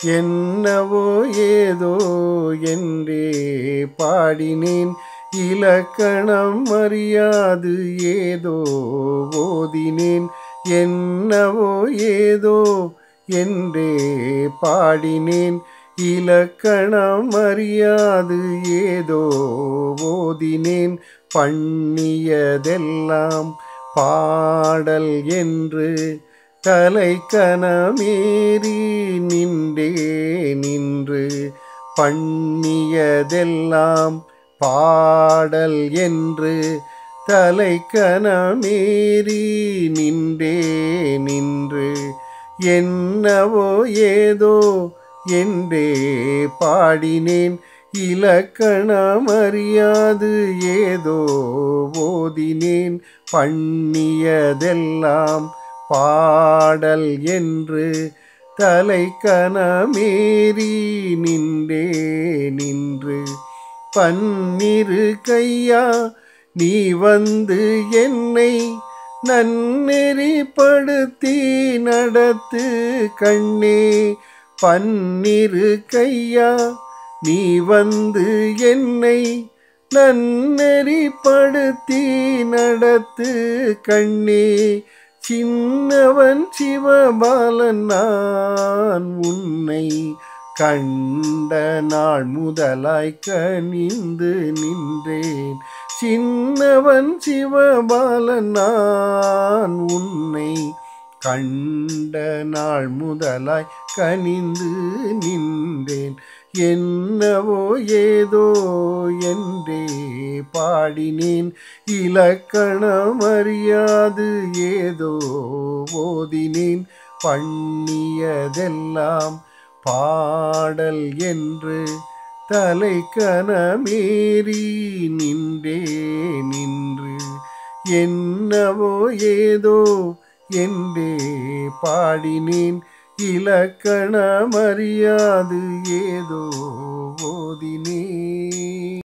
என்னவோ ஏதோ என்றே பாடினேன் இலக்கணம் அறியாது ஏதோ ஓதினேன் என்னவோ ஏதோ என்றே பாடினேன் இலக்கணம் அறியாது ஏதோ ஓதினேன் பண்ணியதெல்லாம் பாடல் என்று தலைக்கணமேறி நின்றே நின்று பண்ணியதெல்லாம் பாடல் என்று தலைக்கணமேறி நின்றே நின்று என்னவோ ஏதோ என்றே பாடினேன் இலக்கணம் அறியாது ஏதோ ஓதினேன் பண்ணியதெல்லாம் பாடல் என்று தலைக்கணமேறி நின்றே நின்று பன்னிரு கையா நீ வந்து என்னை நன்னெறிப்படுத்தி நடத்து கண்ணே பன்னிரு கையா நீ வந்து என்னை நன்னெறிப்படுத்தி நடத்து கண்ணே சின்னவன் சிவபாலன் நான் உன்னை கண்ட நாள் முதலாய் கனிந்து நின்றேன் சின்னவன் சிவபாலன் நான் உன்னை கண்ட நாள் முதலாய் கனிந்து நின்றேன் என்னவோ ஏதோ என்றே பாடினேன் இலக்கணம் அறியாது ஏதோ ஓதினேன் பண்ணியதெல்லாம் பாடல் என்று தலைக்கணமேறி நின்றே நின்று என்னவோ ஏதோ என்றே பாடினேன் இலக்கணம் அறியாது ஏதோ ஓதினேன்